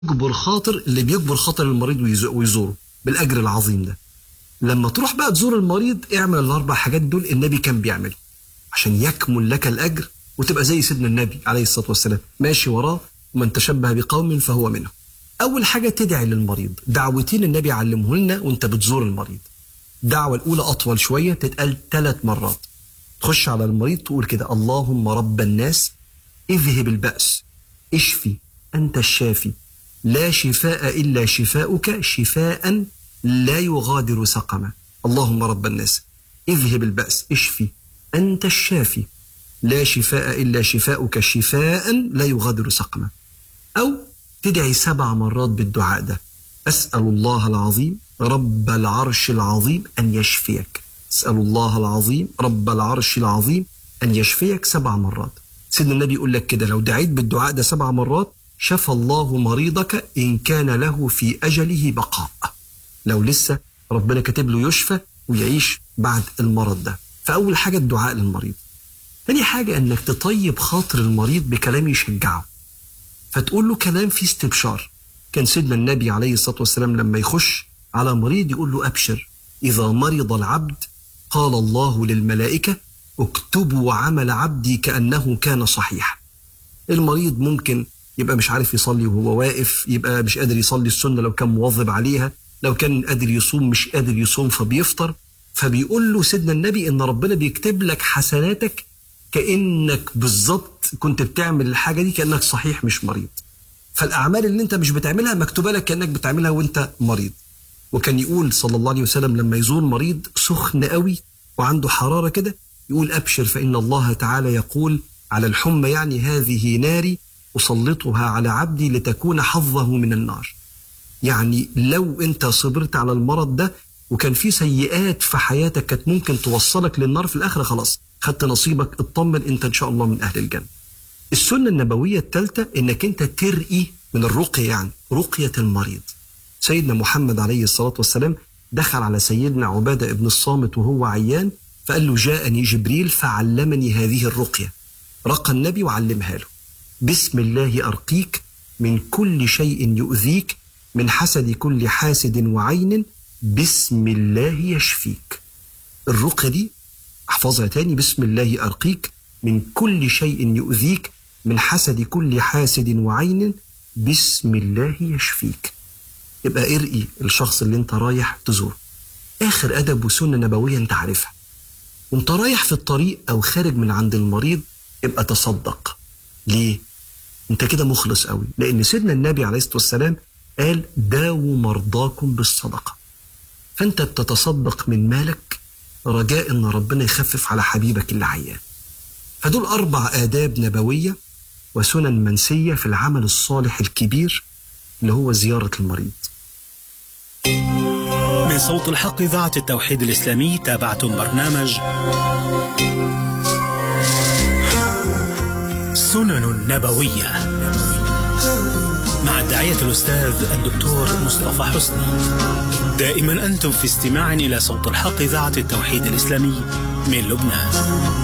يجبر خاطر اللي بيجبر خاطر المريض ويز- ويزوره بالاجر العظيم ده لما تروح بقى تزور المريض اعمل الاربع حاجات دول النبي كان بيعمل عشان يكمل لك الاجر وتبقى زي سيدنا النبي عليه الصلاه والسلام ماشي وراه ومن تشبه بقوم فهو منهم اول حاجه تدعي للمريض دعوتين النبي علمه لنا وانت بتزور المريض الدعوه الاولى اطول شويه تتقال ثلاث مرات تخش على المريض تقول كده اللهم رب الناس اذهب البأس اشفي أنت الشافي لا شفاء إلا شفاؤك شفاء لا يغادر سقما اللهم رب الناس اذهب البأس اشفي أنت الشافي لا شفاء إلا شفاؤك شفاء لا يغادر سقما أو تدعي سبع مرات بالدعاء ده أسأل الله العظيم رب العرش العظيم أن يشفيك أسأل الله العظيم رب العرش العظيم أن يشفيك سبع مرات سيدنا النبي يقول لك كده لو دعيت بالدعاء ده سبع مرات شفى الله مريضك إن كان له في أجله بقاء لو لسه ربنا كاتب له يشفى ويعيش بعد المرض ده فأول حاجة الدعاء للمريض تاني حاجة أنك تطيب خاطر المريض بكلام يشجعه فتقول له كلام فيه استبشار كان سيدنا النبي عليه الصلاة والسلام لما يخش على مريض يقول له أبشر إذا مرض العبد قال الله للملائكة اكتبوا عمل عبدي كأنه كان صحيحا المريض ممكن يبقى مش عارف يصلي وهو واقف يبقى مش قادر يصلي السنة لو كان مواظب عليها لو كان قادر يصوم مش قادر يصوم فبيفطر فبيقول له سيدنا النبي ان ربنا بيكتب لك حسناتك كانك بالظبط كنت بتعمل الحاجه دي كانك صحيح مش مريض فالاعمال اللي انت مش بتعملها مكتوبه لك كانك بتعملها وانت مريض وكان يقول صلى الله عليه وسلم لما يزور مريض سخن قوي وعنده حراره كده يقول ابشر فان الله تعالى يقول على الحمى يعني هذه ناري اسلطها على عبدي لتكون حظه من النار يعني لو انت صبرت على المرض ده وكان في سيئات في حياتك كانت ممكن توصلك للنار في الاخره خلاص خدت نصيبك اطمن انت ان شاء الله من اهل الجنه. السنه النبويه الثالثه انك انت ترقي من الرقيه يعني رقيه المريض. سيدنا محمد عليه الصلاه والسلام دخل على سيدنا عباده بن الصامت وهو عيان فقال له جاءني جبريل فعلمني هذه الرقيه. رقى النبي وعلمها له. بسم الله ارقيك من كل شيء يؤذيك من حسد كل حاسد وعين بسم الله يشفيك الرقية دي احفظها تاني بسم الله أرقيك من كل شيء يؤذيك من حسد كل حاسد وعين بسم الله يشفيك يبقى ارقي الشخص اللي انت رايح تزوره آخر أدب وسنة نبوية انت عارفها وانت رايح في الطريق أو خارج من عند المريض ابقى تصدق ليه؟ انت كده مخلص قوي لأن سيدنا النبي عليه الصلاة والسلام قال داووا مرضاكم بالصدقة فأنت بتتصدق من مالك رجاء أن ربنا يخفف على حبيبك اللي عيان فدول أربع آداب نبوية وسنن منسية في العمل الصالح الكبير اللي هو زيارة المريض من صوت الحق إذاعة التوحيد الإسلامي تابعتم برنامج سنن نبوية مع الداعية الأستاذ الدكتور مصطفى حسني دائما أنتم في استماع إلى صوت الحق إذاعة التوحيد الإسلامي من لبنان